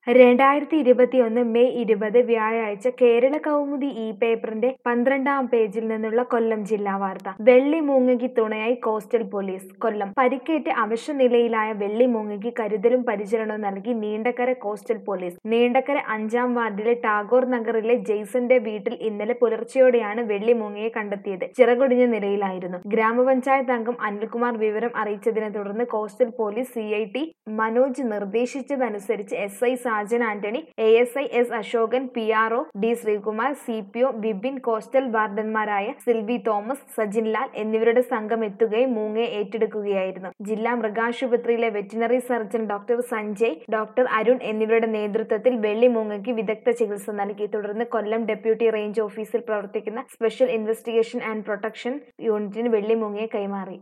രണ്ടായിരത്തി ഇരുപത്തിയൊന്ന് മെയ് ഇരുപത് വ്യാഴാഴ്ച കേരള കൗമുദി ഈ പേപ്പറിന്റെ പന്ത്രണ്ടാം പേജിൽ നിന്നുള്ള കൊല്ലം ജില്ലാ വാർത്ത വെള്ളിമൂങ്ങയ്ക്ക് തുണയായി കോസ്റ്റൽ പോലീസ് കൊല്ലം പരിക്കേറ്റ് അവശനിലയിലായ വെള്ളിമൂങ്ങയ്ക്ക് കരുതലും പരിചരണവും നൽകി നീണ്ടകര കോസ്റ്റൽ പോലീസ് നീണ്ടകര അഞ്ചാം വാർഡിലെ ടാഗോർ നഗറിലെ ജെയ്സന്റെ വീട്ടിൽ ഇന്നലെ പുലർച്ചെയോടെയാണ് വെള്ളിമൂങ്ങയെ കണ്ടെത്തിയത് ചിറകൊടിഞ്ഞ നിലയിലായിരുന്നു ഗ്രാമപഞ്ചായത്ത് അംഗം അനിൽകുമാർ വിവരം അറിയിച്ചതിനെ തുടർന്ന് coastal police C I T Manoj നിർദ്ദേശിച്ചതനുസരിച്ച് S I Sajan Antony A S I S Ashokan P R O D Sreekumar C P O Vipin coastal വാർഡന്മാരായ സിൽവി തോമസ് സജിൻ ലാൽ എന്നിവരുടെ സംഘം എത്തുകയും മൂങ്ങയെ ഏറ്റെടുക്കുകയായിരുന്നു ജില്ലാ മൃഗാശുപത്രിയിലെ veterinary surgeon doctor Sanjay doctor Arun എന്നിവരുടെ നേതൃത്വത്തിൽ വെള്ളി മൂങ്ങയ്ക്ക് വിദഗ്ധ ചികിത്സ നൽകി തുടർന്ന് കൊല്ലം ഡെപ്യൂട്ടി റേഞ്ച് ഓഫീസിൽ പ്രവർത്തിക്കുന്ന സ്പെഷ്യൽ ഇൻവെസ്റ്റിഗേഷൻ ആൻഡ് പ്രൊട്ടക്ഷൻ യൂണിറ്റിന് വെള്ളി മൂങ്ങയെ കൈമാറി